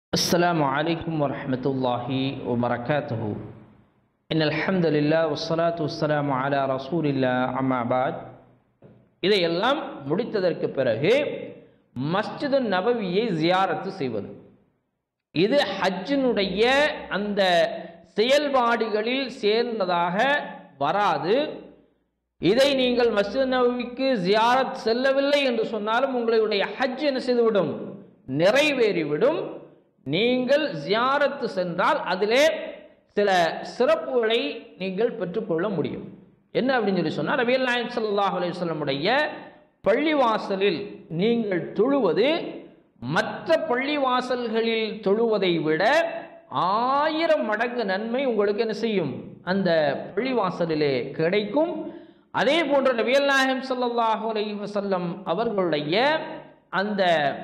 السلام عليكم ورحمة الله وبركاته إن الحمد لله والصلاة والسلام على رسول الله أما بعد இதையெல்லாம் முடித்ததற்கு பிறகு மஸ்ஜிது நபவியை ஜியாரத்து செய்வது இது ஹஜ்ஜினுடைய அந்த செயல்பாடுகளில் சேர்ந்ததாக வராது இதை நீங்கள் மஸ்ஜித் நபவிக்கு ஜியாரத் செல்லவில்லை என்று சொன்னாலும் உங்களுடைய ஹஜ் என்ன செய்துவிடும் நிறைவேறிவிடும் நீங்கள் ஜியாரத்து சென்றால் அதிலே சில சிறப்புகளை நீங்கள் பெற்றுக்கொள்ள முடியும் என்ன அப்படின்னு சொல்லி சொன்னால் ரபியல் நாயக் சல்லாஹ் அலையுடைய பள்ளிவாசலில் நீங்கள் தொழுவது மற்ற பள்ளிவாசல்களில் தொழுவதை விட ஆயிரம் மடங்கு நன்மை உங்களுக்கு என்ன செய்யும் அந்த பள்ளிவாசலிலே கிடைக்கும் அதே போன்ற நபியல் நாயகம் சல்லாஹூ அலைஹி வசல்லம் அவர்களுடைய அந்த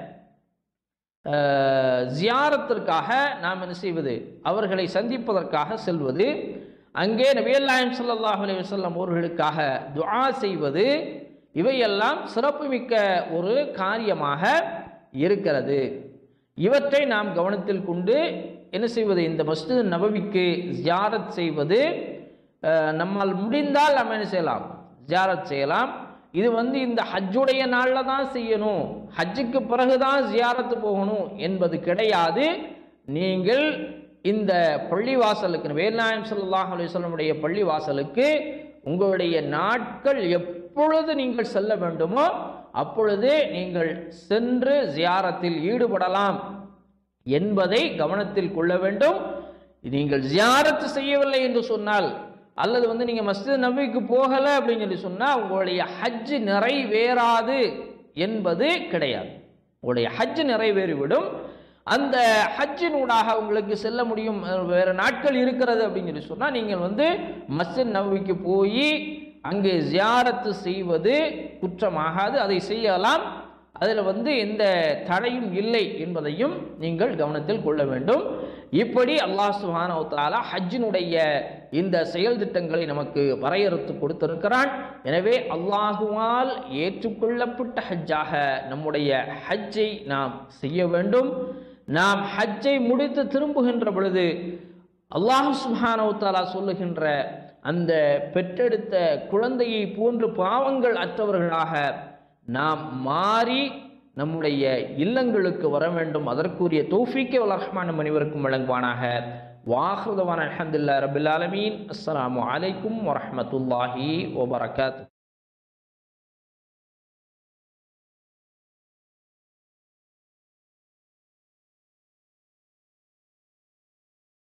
ஜியாரத்திற்காக நாம் என்ன செய்வது அவர்களை சந்திப்பதற்காக செல்வது அங்கே நபியல் நாயம் சல்லாஹ் அலி வல்லம் அவர்களுக்காக துஆ செய்வது இவையெல்லாம் சிறப்புமிக்க ஒரு காரியமாக இருக்கிறது இவற்றை நாம் கவனத்தில் கொண்டு என்ன செய்வது இந்த மஸ்ஜித் நபவிக்கு ஜியாரத் செய்வது நம்மால் முடிந்தால் நம்ம என்ன செய்யலாம் ஜியாரத் செய்யலாம் இது வந்து இந்த ஹஜ்ஜுடைய நாளில் தான் செய்யணும் ஹஜ்ஜுக்கு பிறகு தான் ஜியாரத்து போகணும் என்பது கிடையாது நீங்கள் இந்த பள்ளிவாசலுக்கு வேல்நாயம் சல்லாஹ் அலிஸ்லமுடைய பள்ளிவாசலுக்கு உங்களுடைய நாட்கள் எப்பொழுது நீங்கள் செல்ல வேண்டுமோ அப்பொழுது நீங்கள் சென்று ஜியாரத்தில் ஈடுபடலாம் என்பதை கவனத்தில் கொள்ள வேண்டும் நீங்கள் ஜியாரத்து செய்யவில்லை என்று சொன்னால் அல்லது வந்து நீங்கள் மஸ்ஜித் நபிக்கு போகலை அப்படின்னு சொல்லி சொன்னால் உங்களுடைய ஹஜ் நிறைவேறாது என்பது கிடையாது உங்களுடைய ஹஜ் நிறைவேறிவிடும் அந்த ஹஜ்ஜினூடாக உங்களுக்கு செல்ல முடியும் வேறு நாட்கள் இருக்கிறது அப்படின்னு சொல்லி சொன்னால் நீங்கள் வந்து மஸ்ஜித் நபிக்கு போய் அங்கே ஜியாரத்து செய்வது குற்றமாகாது அதை செய்யலாம் அதில் வந்து எந்த தடையும் இல்லை என்பதையும் நீங்கள் கவனத்தில் கொள்ள வேண்டும் இப்படி அல்லாஹ் சுஹானவத்தாலா ஹஜ்ஜினுடைய இந்த செயல் திட்டங்களை நமக்கு வரையறுத்து கொடுத்திருக்கிறான் எனவே அல்லாஹுவால் ஏற்றுக்கொள்ளப்பட்ட ஹஜ்ஜாக நம்முடைய ஹஜ்ஜை நாம் செய்ய வேண்டும் நாம் ஹஜ்ஜை முடித்து திரும்புகின்ற பொழுது அல்லாஹு சுஹானவத்தாலா சொல்லுகின்ற அந்த பெற்றெடுத்த குழந்தையை போன்று பாவங்கள் அற்றவர்களாக நாம் மாறி நம்முடைய இல்லங்களுக்கு வர வேண்டும் அதற்குரிய தௌஃபிக்கே ரஹ்மான் அனைவருக்கும் வழங்குவானாக வாஹுதவான் அலமதுல்லா ரபுல் ஆலமீன் அஸ்லாம் வலைக்கும் வரமத்துல்லாஹி வபரகாத்